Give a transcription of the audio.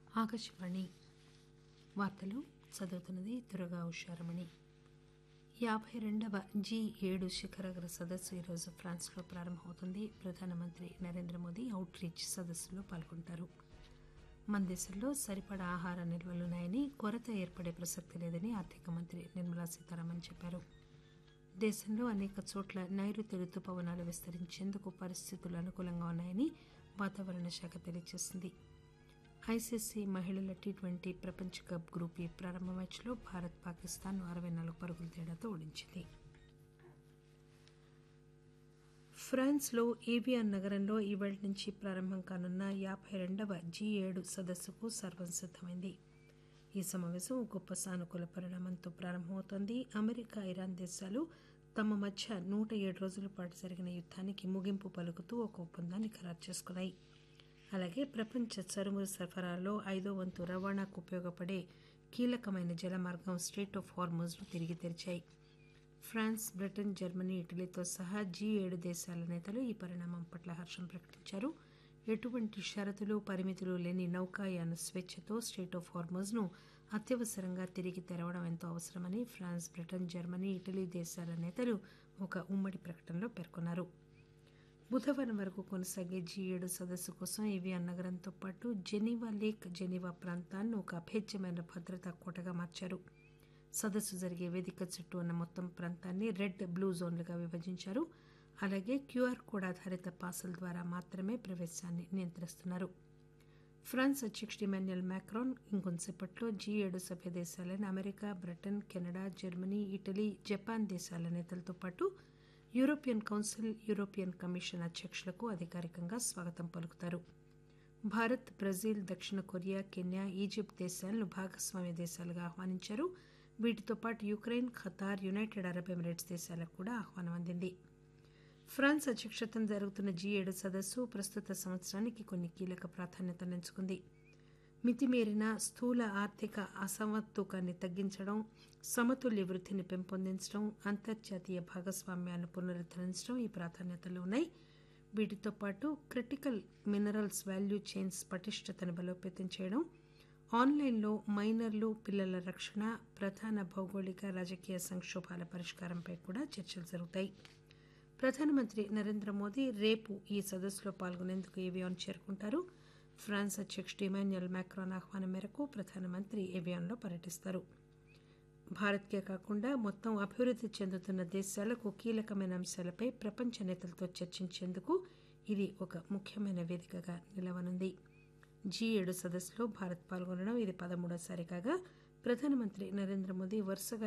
ఆకాశవాణి వార్తలు చదువుతున్నది దుర్గా ఉషారమణి యాభై రెండవ జీ ఏడు శిఖరాగ్ర సదస్సు ఈరోజు ఫ్రాన్స్లో ప్రారంభమవుతుంది ప్రధానమంత్రి నరేంద్ర మోదీ అవుట్ రీచ్ సదస్సులో పాల్గొంటారు మన దేశంలో సరిపడా ఆహార నిల్వలున్నాయని కొరత ఏర్పడే ప్రసక్తి లేదని ఆర్థిక మంత్రి నిర్మలా సీతారామన్ చెప్పారు దేశంలో అనేక చోట్ల నైరుతి రుతుపవనాలు విస్తరించేందుకు పరిస్థితులు అనుకూలంగా ఉన్నాయని వాతావరణ శాఖ తెలియజేసింది ఐసీసీ మహిళల టీ ట్వంటీ ప్రపంచ కప్ గ్రూప్ ఈ ప్రారంభ మ్యాచ్లో భారత్ పాకిస్తాన్ అరవై నాలుగు పరుగుల తేడాతో ఓడించింది ఫ్రాన్స్లో ఏవియాన్ నగరంలో ఈవేళ నుంచి ప్రారంభం కానున్న యాభై రెండవ జీ ఏడు సదస్సుకు సర్వం సిద్దమైంది ఈ సమావేశం గొప్ప సానుకూల పరిణామంతో ప్రారంభమవుతోంది అమెరికా ఇరాన్ దేశాలు తమ మధ్య నూట ఏడు రోజుల పాటు జరిగిన యుద్దానికి ముగింపు పలుకుతూ ఒక ఒప్పందాన్ని ఖరారు చేసుకున్నాయి అలాగే ప్రపంచ చరువుల సరఫరాలో ఐదో వంతు రవాణాకు ఉపయోగపడే కీలకమైన జలమార్గం స్ట్రేట్ ఆఫ్ హార్మోజ్ను తిరిగి తెరిచాయి ఫ్రాన్స్ బ్రిటన్ జర్మనీ ఇటలీతో సహా జీ ఏడు దేశాల నేతలు ఈ పరిణామం పట్ల హర్షం ప్రకటించారు ఎటువంటి షరతులు పరిమితులు లేని నౌకాయాన స్వేచ్ఛతో స్టేట్ ఆఫ్ హార్మోజ్ను అత్యవసరంగా తిరిగి తెరవడం ఎంతో అవసరమని ఫ్రాన్స్ బ్రిటన్ జర్మనీ ఇటలీ దేశాల నేతలు ఒక ఉమ్మడి ప్రకటనలో పేర్కొన్నారు బుధవారం వరకు కొనసాగే జీ ఏడు సదస్సు కోసం ఏవియాన్ నగరంతో పాటు జెనీవా లేక్ జెనీవా ప్రాంతాన్ని ఒక అభేద్యమైన భద్రతా కోటగా మార్చారు సదస్సు జరిగే వేదిక చుట్టూ ఉన్న మొత్తం ప్రాంతాన్ని రెడ్ బ్లూ జోన్లుగా విభజించారు అలాగే క్యూఆర్ కోడ్ ఆధారిత పాసుల ద్వారా మాత్రమే ప్రవేశాన్ని నియంత్రిస్తున్నారు ఫ్రాన్స్ అధ్యక్షుడు ఇమాన్యుయల్ మ్యాక్రాన్ ఇంకొంతసేపట్లో జీ ఏడు సభ్య దేశాలైన America Britain Canada Germany Italy Japan దేశాల నేతలతో పాటు యూరోపియన్ కౌన్సిల్ యూరోపియన్ కమిషన్ అధ్యక్షులకు అధికారికంగా స్వాగతం పలుకుతారు భారత్ బ్రెజిల్ దక్షిణ కొరియా కెన్యా ఈజిప్ట్ దేశాలను భాగస్వామ్య దేశాలుగా ఆహ్వానించారు వీటితో పాటు Ukraine Qatar United Arab Emirates దేశాలకు కూడా ఆహ్వానం అందింది ఫ్రాన్స్ అధ్యక్షతన జరుగుతున్న జీ ఏడు సదస్సు ప్రస్తుత సంవత్సరానికి కొన్ని కీలక ప్రాధాన్యతను ఎంచుకుంది మితిమీరిన స్థూల ఆర్థిక అసమతుకాన్ని తగ్గించడం సమతుల్య వృద్ధిని పెంపొందించడం అంతర్జాతీయ భాగస్వామ్యాన్ని పునరుద్దరించడం ఈ ప్రాధాన్యతలు ఉన్నాయి వీటితో పాటు క్రిటికల్ మినరల్స్ వాల్యూ చైన్స్ పటిష్టతను బలోపేతం చేయడం ఆన్లైన్లో మైనర్లు పిల్లల రక్షణ ప్రధాన భౌగోళిక రాజకీయ సంక్షోభాల పరిష్కారంపై కూడా చర్చలు జరుగుతాయి ప్రధానమంత్రి నరేంద్ర మోదీ రేపు ఈ సదస్సులో పాల్గొనేందుకు ఏవియాన్ చేరుకుంటారు ఫ్రాన్స్ అధ్యక్షుడు ఇమాన్యుయల్ మ్యాక్రాన్ ఆహ్వానం మేరకు ప్రధానమంత్రి ఏవియాన్లో పర్యటిస్తారు భారత్కే కాకుండా మొత్తం అభివృద్ధి చెందుతున్న దేశాలకు కీలకమైన అంశాలపై ప్రపంచ నేతలతో చర్చించేందుకు ఇది ఒక ముఖ్యమైన వేదికగా నిలవనుంది జీ ఏడు సదస్సులో భారత్ పాల్గొనడం ఇది పదమూడోసారి కాగా ప్రధానమంత్రి నరేంద్ర మోదీ వరుసగా